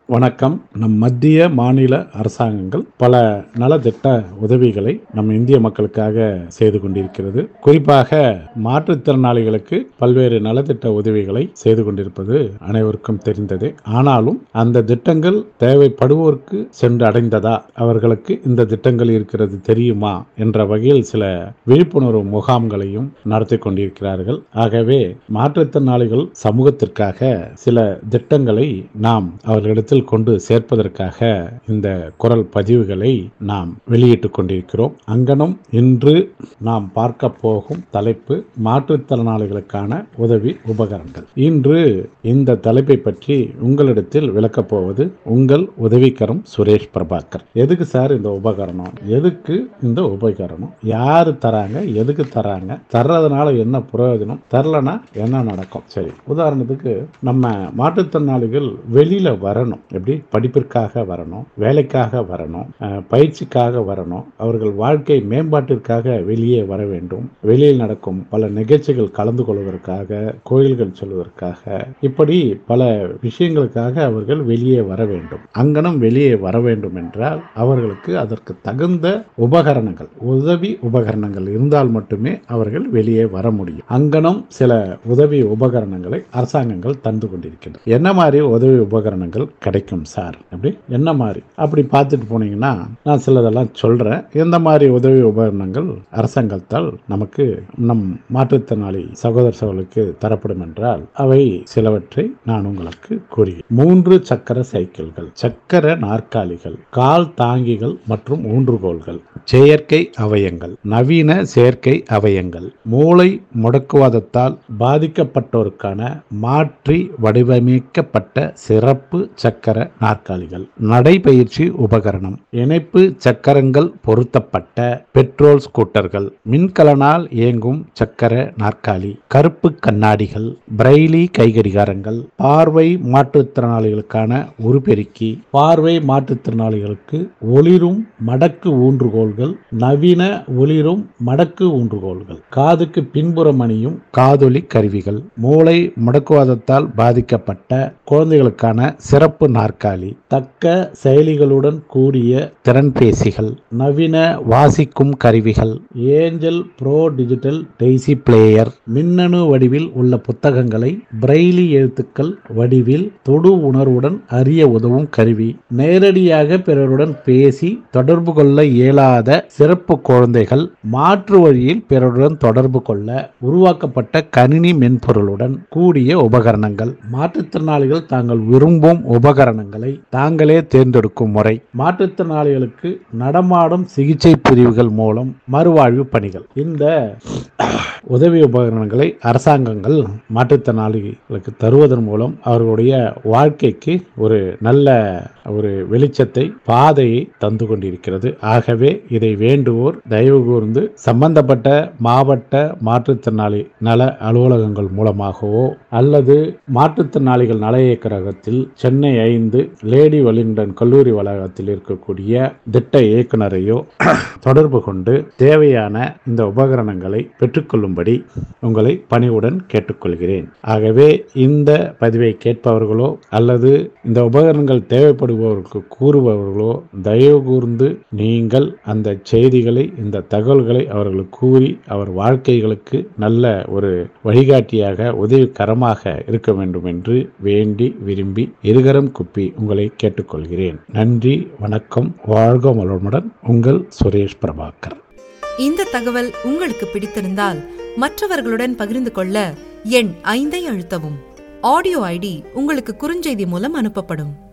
வணக்கம் நம் மத்திய மாநில அரசாங்கங்கள் பல நலத்திட்ட உதவிகளை நம் இந்திய மக்களுக்காக செய்து கொண்டிருக்கிறது குறிப்பாக மாற்றுத்திறனாளிகளுக்கு பல்வேறு நலத்திட்ட உதவிகளை செய்து கொண்டிருப்பது அனைவருக்கும் தெரிந்ததே ஆனாலும் அந்த திட்டங்கள் தேவைப்படுவோருக்கு சென்று அடைந்ததா அவர்களுக்கு இந்த திட்டங்கள் இருக்கிறது தெரியுமா என்ற வகையில் சில விழிப்புணர்வு முகாம்களையும் நடத்தி கொண்டிருக்கிறார்கள் ஆகவே மாற்றுத்திறனாளிகள் சமூகத்திற்காக சில திட்டங்களை நாம் அவர்களிடத்தில் கொண்டு சேர்ப்பதற்காக இந்த குரல் பதிவுகளை நாம் வெளியிட்டுக் கொண்டிருக்கிறோம் அங்கனம் இன்று நாம் பார்க்க போகும் தலைப்பு மாற்றுத்திறனாளிகளுக்கான உதவி உபகரணங்கள் இன்று இந்த தலைப்பை பற்றி உங்களிடத்தில் விளக்கப் போவது உங்கள் உதவிக்கரம் சுரேஷ் பிரபாகர் எதுக்கு சார் இந்த உபகரணம் எதுக்கு இந்த உபகரணம் யாரு தராங்க எதுக்கு தராங்க தர்றதுனால என்ன பிரயோஜனம் தரலனா என்ன நடக்கும் சரி உதாரணத்துக்கு நம்ம மாற்றுத்திறனாளிகள் வெளியில வரணும் எப்படி படிப்பிற்காக வரணும் வேலைக்காக வரணும் அஹ், பயிற்சிக்காக வரணும் அவர்கள் வாழ்க்கை மேம்பாட்டிற்காக வெளியே வர வேண்டும் வெளியில் நடக்கும் பல நிகழ்ச்சிகள் கலந்து கொள்வதற்காக கோயில்கள் செல்வதற்காக இப்படி பல விஷயங்களுக்காக அவர்கள் வெளியே வர வேண்டும் அங்கனம் வெளியே வர வேண்டும் என்றால் அவர்களுக்கு அதற்கு தகுந்த உபகரணங்கள் உதவி உபகரணங்கள் இருந்தால் மட்டுமே அவர்கள் வெளியே வர முடியும் அங்கனம் சில உதவி உபகரணங்களை அரசாங்கங்கள் தந்து கொண்டிருக்கின்றன என்ன மாதிரி உதவி உபகரணங்கள் கிடைக்கும் சார் அப்படி என்ன மாதிரி அப்படி பார்த்துட்டு போனீங்கன்னா நான் சிலதெல்லாம் சொல்றேன் எந்த மாதிரி உதவி உபகரணங்கள் அரசாங்கத்தால் நமக்கு நம் மாற்றுத்திறனாளி சகோதர சகோதரர்களுக்கு தரப்படும் என்றால் அவை சிலவற்றை நான் உங்களுக்கு கூறுகிறேன் மூன்று சக்கர சைக்கிள்கள் சக்கர நாற்காலிகள் கால் தாங்கிகள் மற்றும் ஊன்றுகோல்கள் செயற்கை அவயங்கள் நவீன செயற்கை அவயங்கள் மூளை முடக்குவாதத்தால் பாதிக்கப்பட்டோருக்கான மாற்றி வடிவமைக்கப்பட்ட சிறப்பு சக்கர நாற்காலிகள் நடைபயிற்சி உபகரணம் இணைப்பு சக்கரங்கள் பொருத்தப்பட்ட பெட்ரோல் ஸ்கூட்டர்கள் மின்கலனால் இயங்கும் சக்கர நாற்காலி கருப்பு கண்ணாடிகள் பிரெய்லி கைகடிகாரங்கள் பார்வை மாற்றுத்திறனாளிகளுக்கான உருப்பெருக்கி பார்வை மாற்றுத்திறனாளிகளுக்கு ஒளிரும் மடக்கு ஊன்றுகோல்கள் நவீன ஒளிரும் மடக்கு ஊன்றுகோல்கள் காதுக்கு பின்புறம் அணியும் காதொலி கருவிகள் மூளை முடக்குவாதத்தால் பாதிக்கப்பட்ட குழந்தைகளுக்கான சிறப்பு நாற்காலி தக்க செயலிகளுடன் கூடிய திறன்பேசிகள் நவீன வாசிக்கும் கருவிகள் Angel Pro digital DAISY player மின்னணு வடிவில் உள்ள புத்தகங்களை பிரெய்லி எழுத்துக்கள் வடிவில் தொடு உணர்வுடன் அறிய உதவும் கருவி நேரடியாக பிறருடன் பேசி தொடர்பு கொள்ள இயலாத சிறப்பு குழந்தைகள் மாற்று வழியில் பிறருடன் தொடர்பு கொள்ள உருவாக்கப்பட்ட கணினி மென்பொருளுடன் கூடிய உபகரணங்கள் மாற்றுத்திறனாளிகள் தாங்கள் விரும்பும் உபகரணங்களை தாங்களே தேர்ந்தெடுக்கும் முறை மாற்றுத்திறனாளிகளுக்கு நடமாடும் சிகிச்சை பிரிவுகள் மூலம் மறுவாழ்வு பணிகள் இந்த உதவி உபகரணங்களை அரசாங்கங்கள் மாற்றுத்திறனாளிகளுக்கு தருவதன் மூலம் அவர்களுடைய வாழ்க்கைக்கு ஒரு நல்ல ஒரு வெளிச்சத்தை பாதையை தந்து கொண்டிருக்கிறது ஆகவே இதை வேண்டுவோர் தயவு கூர்ந்து சம்பந்தப்பட்ட மாவட்ட மாற்றுத்திறனாளி நல அலுவலகங்கள் மூலமாகவோ அல்லது மாற்றுத்திறனாளிகள் நல இயக்கரகத்தில் சென்னை ஐந்து லேடி வலிங்டன் கல்லூரி வளாகத்தில் இருக்கக்கூடிய திட்ட இயக்குனரையோ தொடர்பு கொண்டு தேவையான இந்த உபகரணங்களை பெற்றுக்கொள்ளும்படி உங்களை பணிவுடன் கேட்டுக்கொள்கிறேன் ஆகவே இந்த பதிவை கேட்பவர்களோ அல்லது இந்த உபகரணங்கள் தேவைப்படுபவர்களுக்கு கூறுபவர்களோ தயவு கூர்ந்து நீங்கள் அந்த செய்திகளை இந்த தகவல்களை அவர்களுக்கு கூறி அவர் வாழ்க்கைகளுக்கு நல்ல ஒரு வழிகாட்டியாக உதவிகரமாக இருக்க வேண்டும் என்று வேண்டி விரும்பி இருகரம் குப்பி உங்களை கேட்டுக்கொள்கிறேன் நன்றி வணக்கம் வாழ்க வளமுடன் உங்கள் சுரேஷ் பிரபாகர் இந்த தகவல் உங்களுக்கு பிடித்திருந்தால் மற்றவர்களுடன் பகிர்ந்து கொள்ள எண் ஐந்தை அழுத்தவும் ஆடியோ ஐடி உங்களுக்கு குறுஞ்செய்தி மூலம் அனுப்பப்படும்